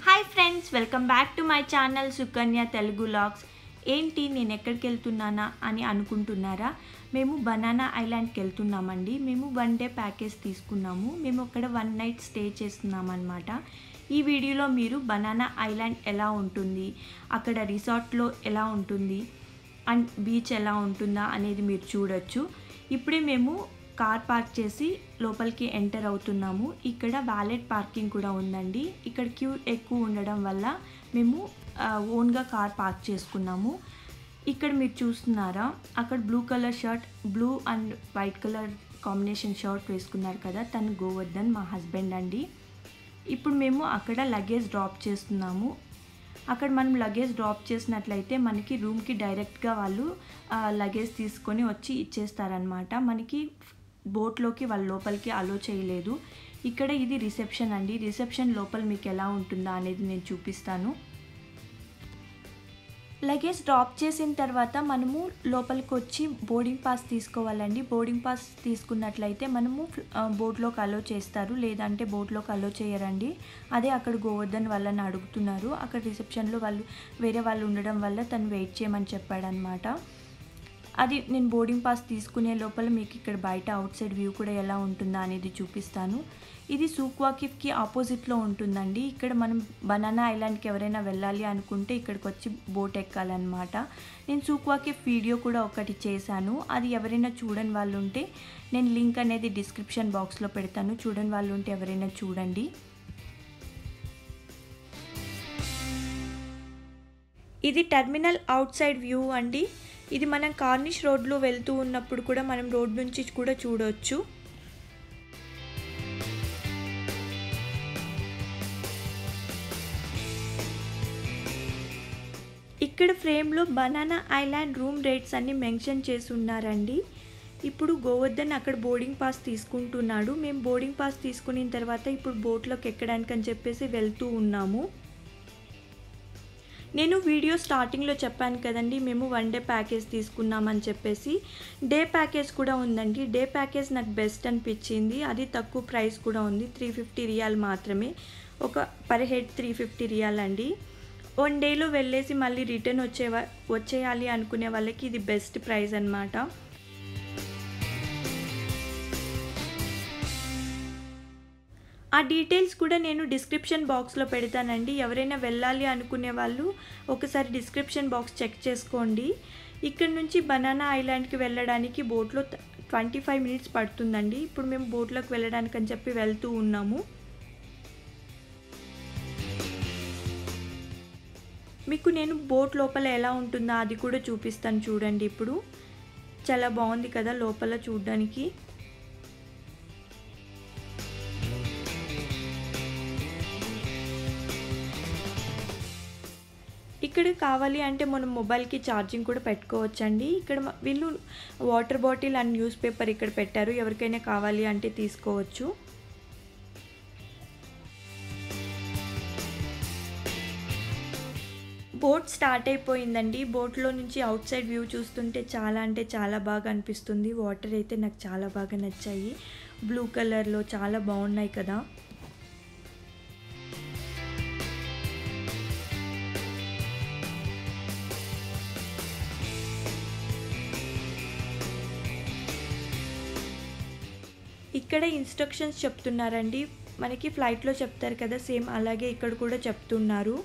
hi friends welcome back to my channel Sukanya Telugu vlogs ఏంటి నేను ఎక్కడికి వెళ్తున్నానా అని అనుకుంటున్నారా మేము బనానా ఐలాండ్కి వెళ్తున్నామండి మేము వన్ డే ప్యాకేజ్ తీసుకున్నాము మేము అక్కడ వన్ నైట్ స్టే చేస్తున్నాం అనమాట ఈ వీడియోలో మీరు బనానా ఐలాండ్ ఎలా ఉంటుంది అక్కడ రిసార్ట్లో ఎలా ఉంటుంది అండ్ బీచ్ ఎలా ఉంటుందా అనేది మీరు చూడొచ్చు ఇప్పుడే మేము కార్ పార్క్ చేసి లోపలికి ఎంటర్ అవుతున్నాము ఇక్కడ వ్యాలెట్ పార్కింగ్ కూడా ఉందండి ఇక్కడ క్యూ ఎక్కువ ఉండడం వల్ల మేము ఆ, ఓన్గా కార్ పార్క్ చేసుకున్నాము ఇక్కడ మీరు చూస్తున్నారా అక్కడ blue colour shirt blue and white colour combination shirt వేసుకున్నారు కదా తను గోవర్ధన్ మా హస్బెండ్ అండి ఇప్పుడు మేము అక్కడ లగేజ్ డ్రాప్ చేస్తున్నాము అక్కడ మనం లగేజ్ డ్రాప్ చేసినట్లయితే మనకి రూమ్కి డైరెక్ట్గా వాళ్ళు ఆ, లగేజ్ తీసుకొని వచ్చి ఇచ్చేస్తారనమాట మనకి బోట్లోకి వాళ్ళ లోపలికి అలో చేయలేదు ఇక్కడ ఇది రిసెప్షన్ అండి రిసెప్షన్ లోపల మీకు ఎలా ఉంటుందా అనేది నేను చూపిస్తాను లగేజ్ డ్రాప్ చేసిన తర్వాత మనము లోపలికి వచ్చి బోర్డింగ్ పాస్ తీసుకోవాలండి బోర్డింగ్ పాస్ తీసుకున్నట్లయితే మనము ఆ, బోట్లోకి అలో చేస్తారు లేదంటే బోట్లోకి అలో చేయరండి అదే అక్కడ గోవర్ధన్ వాళ్ళని అడుగుతున్నారు అక్కడ రిసెప్షన్లో వాళ్ళు వేరే వాళ్ళు ఉండడం వల్ల తను వెయిట్ చేయమని చెప్పాడనమాట అది నేను బోర్డింగ్ పాస్ తీసుకునే లోపల మీకు ఇక్కడ బయట అవుట్ సైడ్ వ్యూ కూడా ఎలా ఉంటుందా అనేది చూపిస్తాను ఇది సూక్వాకిఫ్కి ఆపోజిట్లో ఉంటుందండి ఇక్కడ మనం బనానా ఐలాండ్కి ఎవరైనా వెళ్ళాలి అనుకుంటే ఇక్కడికి వచ్చి బోట్ ఎక్కాలన్నమాట నేను సూక్వాకిఫ్ వీడియో కూడా ఒకటి చేశాను అది ఎవరైనా చూడని వాళ్ళు ఉంటే నేను లింక్ అనేది డిస్క్రిప్షన్ బాక్స్లో పెడతాను చూడని వాళ్ళు ఉంటే ఎవరైనా చూడండి ఇది టెర్మినల్ అవుట్ సైడ్ వ్యూ అండి ఇది మనం కార్నిష్ రోడ్లో వెళ్తూ ఉన్నప్పుడు కూడా మనం రోడ్ నుంచి కూడా చూడవచ్చు ఇక్కడ ఫ్రేమ్లో బనానా ఐలాండ్ రూమ్ రేట్స్ అన్ని మెన్షన్ చేసి ఉన్నారండి ఇప్పుడు గోవర్ధన్ అక్కడ బోర్డింగ్ పాస్ తీసుకుంటున్నాడు మేము బోర్డింగ్ పాస్ తీసుకున్న తర్వాత ఇప్పుడు బోట్లోకి ఎక్కడానికి అని చెప్పేసి వెళ్తూ ఉన్నాము నేను వీడియో స్టార్టింగ్లో చెప్పాను కదండి మేము వన్ డే ప్యాకేజ్ తీసుకున్నామని చెప్పేసి డే ప్యాకేజ్ కూడా ఉందండి డే ప్యాకేజ్ నాకు బెస్ట్ అనిపించింది అది తక్కువ ప్రైస్ కూడా ఉంది త్రీ ఫిఫ్టీ రియాల్ మాత్రమే ఒక per head three fifty riyal అండి వన్ డేలో వెళ్ళేసి మళ్ళీ రిటర్న్ వచ్చే వచ్చేయాలి అనుకునే వాళ్ళకి ఇది బెస్ట్ ప్రైస్ అనమాట ఆ డీటెయిల్స్ కూడా నేను డిస్క్రిప్షన్ బాక్స్లో పెడతానండి ఎవరైనా వెళ్ళాలి అనుకునే వాళ్ళు ఒకసారి డిస్క్రిప్షన్ బాక్స్ చెక్ చేసుకోండి ఇక్కడ నుంచి బనానా ఐలాండ్కి వెళ్ళడానికి బోట్లో ట్వంటీ ఫైవ్ మినిట్స్ పడుతుందండి ఇప్పుడు మేము బోట్లోకి వెళ్ళడానికి అని చెప్పి వెళ్తూ ఉన్నాము మీకు నేను బోట్ లోపల ఎలా ఉంటుందో అది కూడా చూపిస్తాను చూడండి ఇప్పుడు చాలా బాగుంది కదా లోపల చూడడానికి ఇక్కడ కావాలి అంటే మనం మొబైల్కి ఛార్జింగ్ కూడా పెట్టుకోవచ్చండి ఇక్కడ మ- వీళ్ళు water bottle and newspaper ఇక్కడ పెట్టారు ఎవరికైనా కావాలి అంటే తీసుకోవచ్చు బోట్ స్టార్ట్ అయిపోయిందండి బోట్లో నుంచి అవుట్ సైడ్ వ్యూ చూస్తుంటే చాలా అంటే చాలా బాగా అనిపిస్తుంది వాటర్ అయితే నాకు చాలా బాగా నచ్చాయి బ్లూ కలర్లో చాలా బాగున్నాయి కదా ఇక్కడ ఇన్స్ట్రక్షన్స్ చెప్తున్నారండి మనకి ఫ్లైట్లో చెప్తారు కదా సేమ్ అలాగే ఇక్కడ కూడా చెప్తున్నారు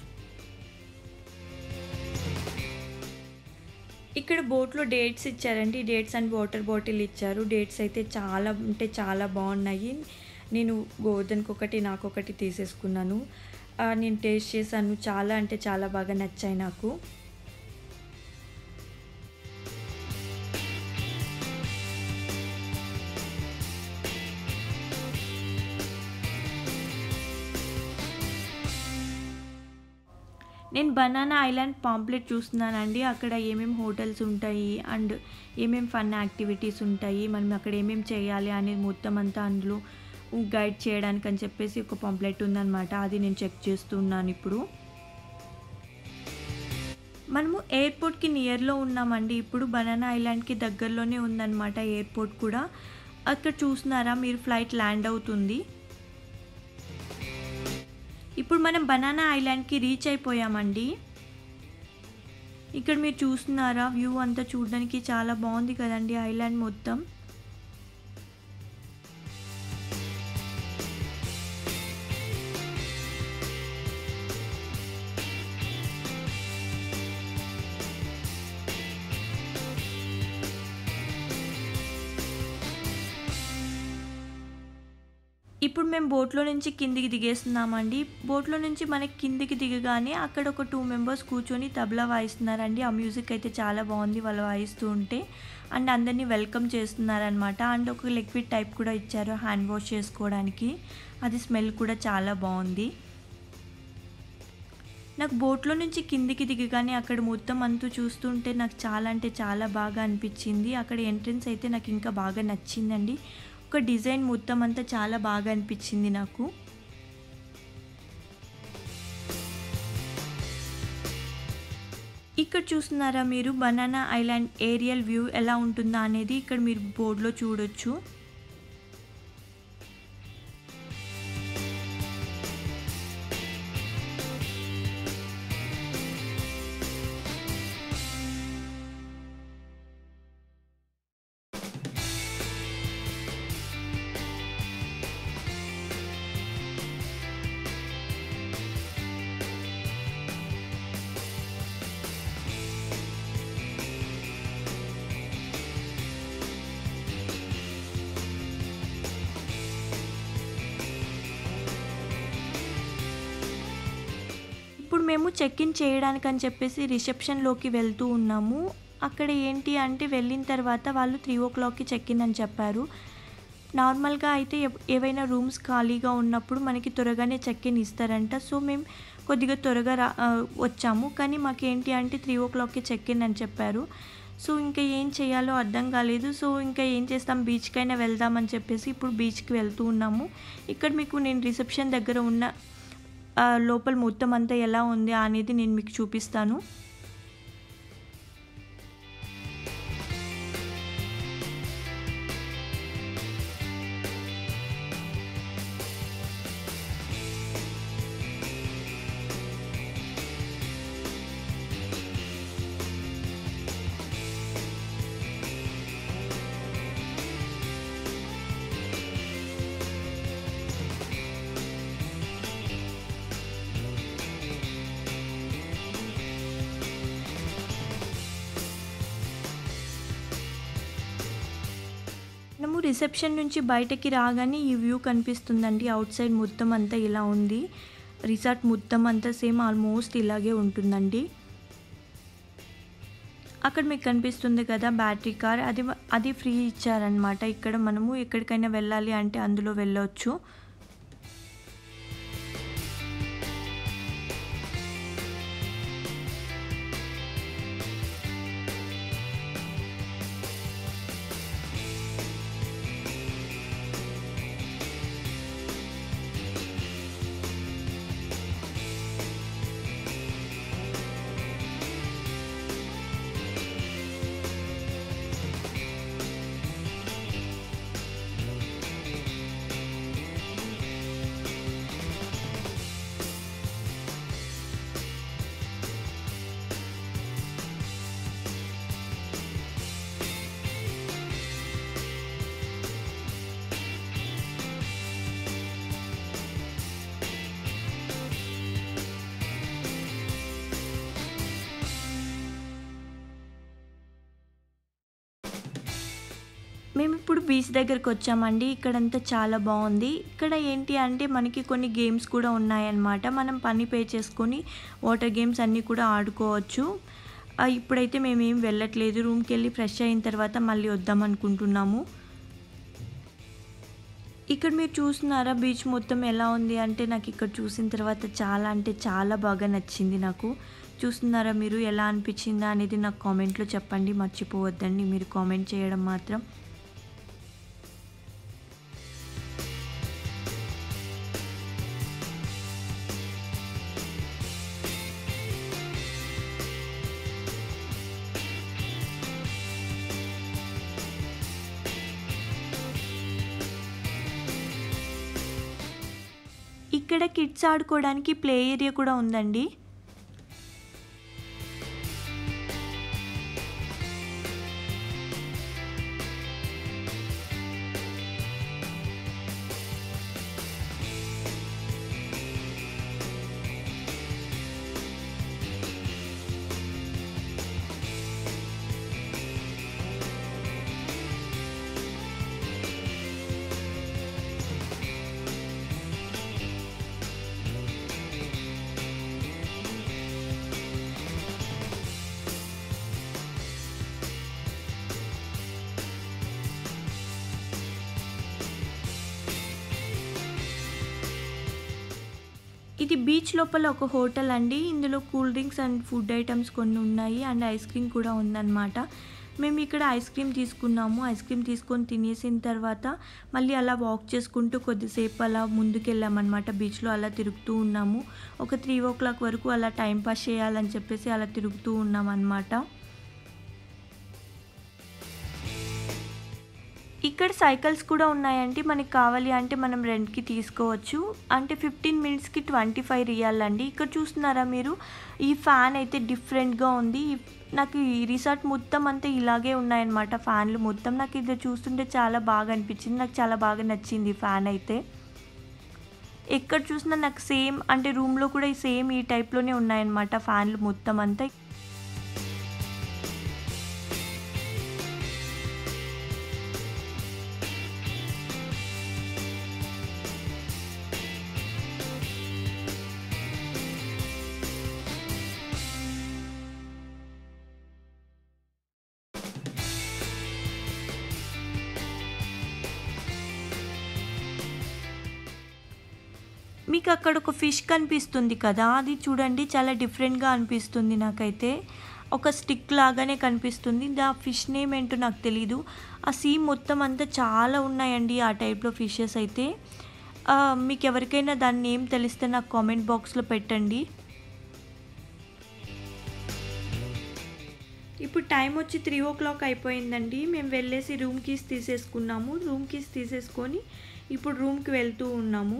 ఇక్కడ బోట్లో డేట్స్ ఇచ్చారండి డేట్స్ అండ్ వాటర్ బాటిల్ ఇచ్చారు డేట్స్ అయితే చాలా అంటే చాలా బాగున్నాయి నేను గోవర్ధన్కి ఒకటి నాకు ఒకటి తీసేసుకున్నాను ఆ, నేను టేస్ట్ చేశాను చాలా అంటే చాలా బాగా నచ్చాయి నాకు నేను బనానా ఐలాండ్ పాంప్లెట్ చూస్తున్నానండి అక్కడ ఏమేమి హోటల్స్ ఉంటాయి అండ్ ఏమేమి ఫన్ యాక్టివిటీస్ ఉంటాయి మనం అక్కడ ఏమేమి చేయాలి అనేది మొత్తం అంతా అందులో గైడ్ చేయడానికి అని చెప్పేసి ఒక పాంప్లెట్ ఉందన్నమాట అది నేను చెక్ చేస్తున్నాను ఇప్పుడు మనము ఎయిర్పోర్ట్కి నియర్లో ఉన్నామండి ఇప్పుడు బనానా ఐలాండ్కి దగ్గరలోనే ఉందన్నమాట ఎయిర్పోర్ట్ కూడా అక్కడ చూస్తున్నారా మీరు ఫ్లైట్ ల్యాండ్ అవుతుంది ఇప్పుడు ఇప్పుడు మనం బనానా ఐలాండ్కి రీచ్ అయిపోయామండి ఇక్కడ మీరు చూస్తున్నారా వ్యూ అంతా చూడడానికి చాలా బాగుంది కదండి ఐలాండ్ మొత్తం ఇప్పుడు మేము బోట్లో నుంచి కిందికి దిగేస్తున్నామండి బోట్లో నుంచి మనకి కిందికి దిగగానే అక్కడ ఒక టూ మెంబర్స్ కూర్చొని తబలా వాయిస్తున్నారండి ఆ మ్యూజిక్ అయితే చాలా బాగుంది వాళ్ళు వాయిస్తూ ఉంటే అండ్ అందరినీ వెల్కమ్ చేస్తున్నారనమాట అండ్ ఒక లిక్విడ్ టైప్ కూడా ఇచ్చారు హ్యాండ్ వాష్ చేసుకోవడానికి అది స్మెల్ కూడా చాలా బాగుంది నాకు బోట్లో నుంచి కిందికి దిగగానే అక్కడ మొత్తం అంతూ చూస్తుంటే నాకు చాలా అంటే చాలా బాగా అనిపించింది అక్కడ ఎంట్రన్స్ అయితే నాకు ఇంకా బాగా నచ్చిందండి ఒక డిజైన్ మొత్తం అంతా చాలా బాగా అనిపించింది నాకు ఇక్కడ చూస్తున్నారా మీరు బనానా ఐలాండ్ ఏరియల్ వ్యూ ఎలా ఉంటుందా అనేది ఇక్కడ మీరు బోర్డులో చూడొచ్చు ఇప్పుడు మేము చెక్ ఇన్ చేయడానికి అని చెప్పేసి రిసెప్షన్లోకి వెళ్తూ ఉన్నాము అక్కడ ఏంటి అంటే వెళ్ళిన తర్వాత వాళ్ళు త్రీ ఓ క్లాక్కి చెక్ ఇన్ అని చెప్పారు నార్మల్గా అయితే ఎవ్- ఏవైనా రూమ్స్ ఖాళీగా ఉన్నప్పుడు మనకి త్వరగానే చెక్ ఇన్ ఇస్తారంట సో మేము కొద్దిగా త్వరగా రా ఆ, వచ్చాము కానీ మాకు ఏంటి అంటే త్రీ ఓ క్లాక్కి చెక్ ఇన్ అని చెప్పారు సో ఇంకా ఏం చేయాలో అర్థం కాలేదు సో ఇంకా ఏం చేస్తాం బీచ్కైనా వెళ్దామని చెప్పేసి ఇప్పుడు బీచ్కి వెళ్తూ ఉన్నాము ఇక్కడ మీకు నేను రిసెప్షన్ దగ్గర ఉన్న ఆ, లోపల మొత్తం అంతా ఎలా ఉంది అనేది నేను మీకు చూపిస్తాను మనము రిసెప్షన్ నుంచి బయటకి రాగానే ఈ వ్యూ కనిపిస్తుందండి అవుట్ సైడ్ మొత్తం అంతా ఇలా ఉంది రిసార్ట్ మొత్తం అంతా సేమ్ ఆల్మోస్ట్ ఇలాగే ఉంటుందండి అక్కడ మీకు కనిపిస్తుంది కదా బ్యాటరీ కార్ అది అది ఫ్రీ ఇచ్చారనమాట ఇక్కడ మనము ఎక్కడికైనా వెళ్ళాలి అంటే అందులో వెళ్ళొచ్చు మేము ఇప్పుడు బీచ్ దగ్గరికి వచ్చామండి ఇక్కడంతా చాలా బాగుంది ఇక్కడ ఏంటి అంటే మనకి కొన్ని గేమ్స్ కూడా ఉన్నాయన్నమాట మనం పని పే చేసుకొని వాటర్ గేమ్స్ అన్నీ కూడా ఆడుకోవచ్చు ఆ, ఇప్పుడైతే మేము ఏం వెళ్ళట్లేదు రూమ్కి వెళ్ళి ఫ్రెష్ అయిన తర్వాత మళ్ళీ వద్దాం అనుకుంటున్నాము ఇక్కడ మీరు చూస్తున్నారా బీచ్ మొత్తం ఎలా ఉంది అంటే నాకు ఇక్కడ చూసిన తర్వాత చాలా అంటే చాలా బాగా నచ్చింది నాకు చూస్తున్నారా మీరు ఎలా అనిపించిందా అనేది నాకు కామెంట్లో చెప్పండి మర్చిపోవద్దండి మీరు కామెంట్ చేయడం మాత్రం ఇక్కడ కిడ్స్ ఆడుకోవడానికి ప్లే ఏరియా కూడా ఉందండి ఇది బీచ్ లోపల ఒక హోటల్ అండి ఇందులో cool drinks and food items కొన్ని ఉన్నాయి అండ్ ఐస్ క్రీమ్ కూడా ఉందన్నమాట మేము ఇక్కడ ఐస్ క్రీమ్ తీసుకున్నాము ఐస్ క్రీమ్ తీసుకొని తినేసిన తర్వాత మళ్ళీ అలా వాక్ చేసుకుంటూ కొద్దిసేపు అలా ముందుకెళ్ళామన్నమాట బీచ్లో అలా తిరుగుతూ ఉన్నాము ఒక త్రీ ఓ క్లాక్ వరకు అలా టైం పాస్ చేయాలని చెప్పేసి అలా తిరుగుతూ ఉన్నాం అన్నమాట ఇక్కడ సైకిల్స్ కూడా ఉన్నాయండి మనకి కావాలి అంటే మనం రెంట్కి తీసుకోవచ్చు అంటే ఫిఫ్టీన్ మినిట్స్కి ట్వంటీ ఫైవ్ రియాల్ అండి ఇక్కడ చూస్తున్నారా మీరు ఈ ఫ్యాన్ అయితే డిఫరెంట్గా ఉంది నాకు ఈ రిసార్ట్ మొత్తం అంతా ఇలాగే ఉన్నాయన్నమాట ఫ్యాన్లు మొత్తం నాకు ఇది చూస్తుంటే చాలా బాగా అనిపించింది నాకు చాలా బాగా నచ్చింది ఈ ఫ్యాన్ అయితే ఎక్కడ చూసినా నాకు సేమ్ అంటే రూమ్లో కూడా ఈ సేమ్ ఈ టైప్లోనే ఉన్నాయన్నమాట ఫ్యాన్లు మొత్తం అంతా మీకు అక్కడ ఒక ఫిష్ కనిపిస్తుంది కదా అది చూడండి చాలా డిఫరెంట్గా అనిపిస్తుంది నాకైతే ఒక స్టిక్ లాగానే కనిపిస్తుంది ఆ ఫిష్ నేమ్ ఏంటో నాకు తెలీదు ఆ సీ మొత్తం అంతా చాలా ఉన్నాయండి ఆ టైప్లో ఫిషెస్ అయితే ఆ, మీకు ఎవరికైనా దాని నేమ్ తెలిస్తే నాకు కామెంట్ బాక్స్లో పెట్టండి ఇప్పుడు టైం వచ్చి త్రీ ఓ క్లాక్ అయిపోయిందండి మేము వెళ్ళేసి రూమ్ కీస్ తీసేసుకున్నాము రూమ్ కీస్ తీసేసుకొని ఇప్పుడు రూమ్కి వెళ్తూ ఉన్నాము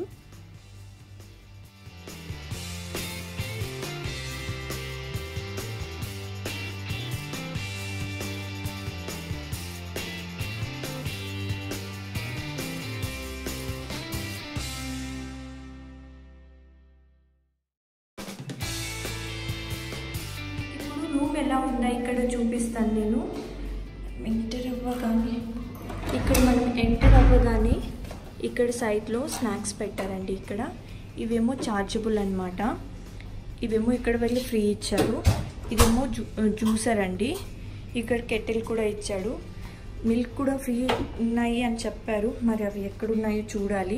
ఇప్పుడు రూమ్ ఎలా ఉందా ఇక్కడ చూపిస్తాను నేను ఎంటర్ అవ్వగానే ఇక్కడ మనం ఎంటర్ అవ్వగానే ఇక్కడ సైడ్లో స్నాక్స్ పెట్టారండి ఇక్కడ ఇవేమో చార్జబుల్ అనమాట ఇవేమో ఇక్కడ వెళ్ళి ఫ్రీ ఇచ్చారు ఇదేమో జూ జ్యూసర్ అండి ఇక్కడ కెటిల్ కూడా ఇచ్చాడు మిల్క్ కూడా ఫ్రీ ఉన్నాయి అని చెప్పారు మరి అవి ఎక్కడున్నాయో చూడాలి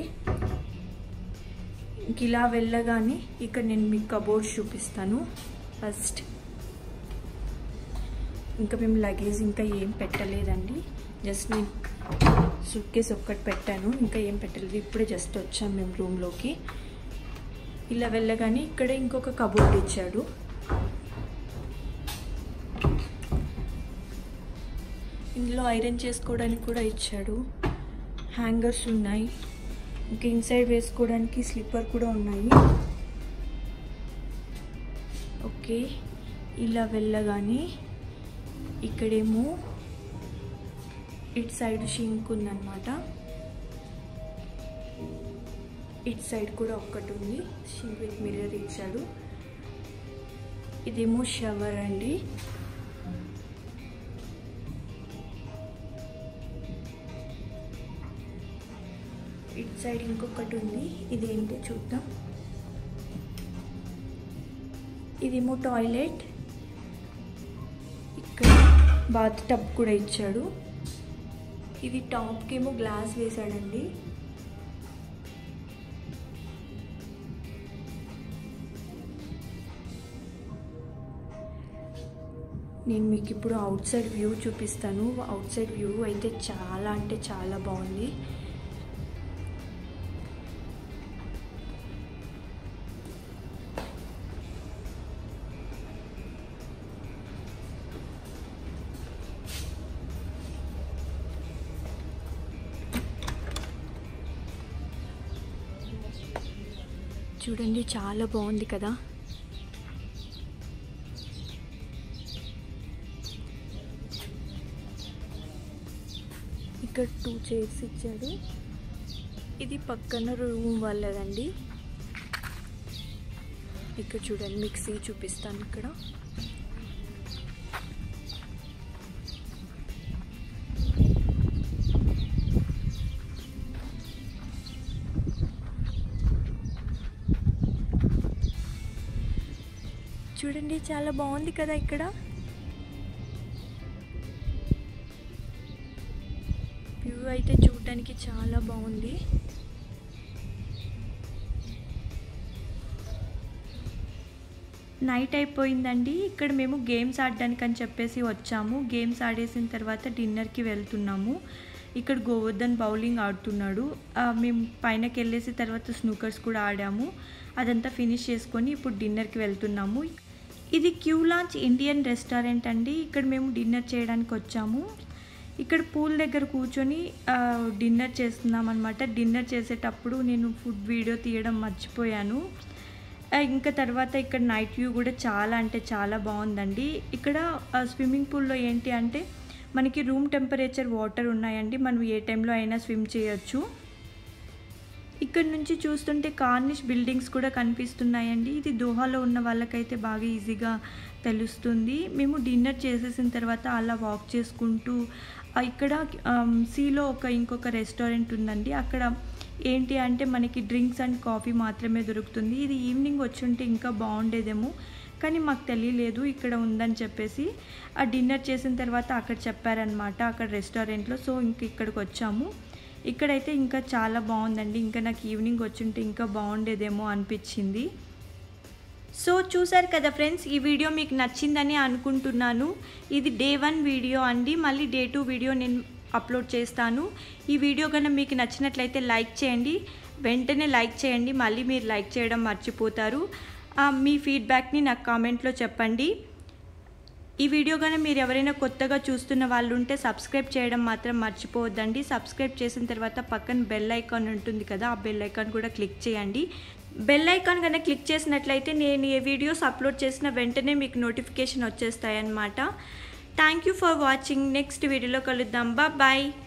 ఇంక ఇలా వెళ్ళగానే ఇక్కడ నేను మీకు కబోర్డ్స్ చూపిస్తాను ఫస్ట్ ఇంకా మేము లగేజ్ ఇంకా ఏం పెట్టలేదండి జస్ట్ నేను సూట్ కేస్ ఒక్కటి పెట్టాను ఇంకా ఏం పెట్టలేదు ఇప్పుడే జస్ట్ వచ్చాం మేము రూమ్లోకి ఇలా వెళ్ళగానే ఇక్కడ ఇంకొక కబోర్డ్ ఇచ్చాడు ఇందులో ఐరన్ చేసుకోవడానికి కూడా ఇచ్చాడు హ్యాంగర్స్ ఉన్నాయి ఇంకా ఇన్సైడ్ వేసుకోవడానికి స్లిప్పర్ కూడా ఉన్నాయి ఓకే ఇలా వెళ్ళగానే ఇక్కడేమో ఇటు సైడ్ షింక్ ఉందన్నమాట ఇటు సైడ్ కూడా ఒక్కటి ఉంది షింక్ విత్ మిర్రర్ ఇచ్చాడు ఇదేమో షవర్ అండి ఇటు సైడ్ ఇంకొకటి ఉంది ఇదేంటి చూద్దాం ఇదేమో టాయిలెట్ ఇక్కడ బాత్ టబ్ కూడా ఇచ్చాడు ఇది టాప్కి ఏమో గ్లాస్ వేసాడండి నేను మీకు ఇప్పుడు అవుట్ సైడ్ వ్యూ చూపిస్తాను అవుట్ సైడ్ వ్యూ అయితే చాలా అంటే చాలా బాగుంది చూడండి చాలా బాగుంది కదా ఇక్కడ టూ చైర్స్ ఇచ్చాడు ఇది పక్కన రూమ్ వాళ్ళదండి ఇక్కడ చూడండి మిక్సీ చూపిస్తాను ఇక్కడ చూడండి చాలా బాగుంది కదా ఇక్కడ వ్యూ అయితే చూడడానికి చాలా బాగుంది నైట్ అయిపోయిందండి ఇక్కడ మేము గేమ్స్ ఆడడానికి అని చెప్పేసి వచ్చాము గేమ్స్ ఆడేసిన తర్వాత డిన్నర్కి వెళ్తున్నాము ఇక్కడ గోవర్ధన్ బౌలింగ్ ఆడుతున్నాడు ఆ, మేము పైనకి వెళ్ళేసి తర్వాత స్నూకర్స్ కూడా ఆడాము అదంతా ఫినిష్ చేసుకొని ఇప్పుడు డిన్నర్కి వెళ్తున్నాము ఇది క్యూ లాంచ్ ఇండియన్ రెస్టారెంట్ అండి ఇక్కడ మేము డిన్నర్ చేయడానికి వచ్చాము ఇక్కడ పూల్ దగ్గర కూర్చొని ఆ, డిన్నర్ చేస్తున్నాం అనమాట డిన్నర్ చేసేటప్పుడు నేను ఫుడ్ వీడియో తీయడం మర్చిపోయాను ఆ, ఇంకా తర్వాత ఇక్కడ నైట్ వ్యూ కూడా చాలా అంటే చాలా బాగుందండి ఇక్కడ ఆ, స్విమ్మింగ్ పూల్లో ఏంటి అంటే మనకి రూమ్ టెంపరేచర్ వాటర్ ఉన్నాయండి మనం ఏ టైంలో అయినా స్విమ్ చేయొచ్చు ఇక్కడ నుంచి చూస్తుంటే కార్నిష్ బిల్డింగ్స్ కూడా కనిపిస్తున్నాయండి ఇది దోహాలో ఉన్న వాళ్ళకైతే బాగా ఈజీగా తెలుస్తుంది మేము డిన్నర్ చేసేసిన తర్వాత అలా వాక్ చేసుకుంటూ ఆ, ఇక్కడ ఆమ్, సీలో ఒక ఇంకొక రెస్టారెంట్ ఉందండి అక్కడ ఏంటి అంటే మనకి డ్రింక్స్ అండ్ కాఫీ మాత్రమే దొరుకుతుంది ఇది ఈవినింగ్ వచ్చి ఉంటే ఇంకా బాగుండేదేమో కానీ మాకు తెలియలేదు ఇక్కడ ఉందని చెప్పేసి ఆ డిన్నర్ చేసిన తర్వాత అక్కడ చెప్పారనమాట అక్కడ రెస్టారెంట్లో సో ఇంక ఇక్కడికి వచ్చాము ఇక్కడైతే ఇంకా చాలా బాగుందండి ఇంకా నాకు ఈవినింగ్ వచ్చుంటే ఇంకా బాగుండేదేమో అనిపించింది సో చూసారు కదా ఫ్రెండ్స్ ఈ వీడియో మీకు నచ్చిందని అనుకుంటున్నాను ఇది డే వన్ వీడియో అండి మళ్ళీ డే టూ వీడియో నేను అప్లోడ్ చేస్తాను ఈ వీడియో కన్నా మీకు నచ్చినట్లయితే లైక్ చేయండి వెంటనే లైక్ చేయండి మళ్ళీ మీరు లైక్ చేయడం మర్చిపోతారు ఆ, మీ ఫీడ్బ్యాక్ని నాకు కామెంట్లో చెప్పండి ఈ వీడియో కానీ మీరు ఎవరైనా కొత్తగా చూస్తున్న వాళ్ళు ఉంటే సబ్స్క్రైబ్ చేయడం మాత్రం మర్చిపోవద్దండి సబ్స్క్రైబ్ చేసిన తర్వాత పక్కన బెల్ ఐకాన్ ఉంటుంది కదా ఆ బెల్ ఐకాన్ కూడా క్లిక్ చేయండి బెల్ ఐకాన్ కనుక క్లిక్ చేసినట్లయితే నేను ఏ వీడియోస్ అప్లోడ్ చేసిన వెంటనే మీకు నోటిఫికేషన్ వచ్చేస్తాయి అన్నమాట thank you for watching next వీడియోలో కలుద్దాం బాయ్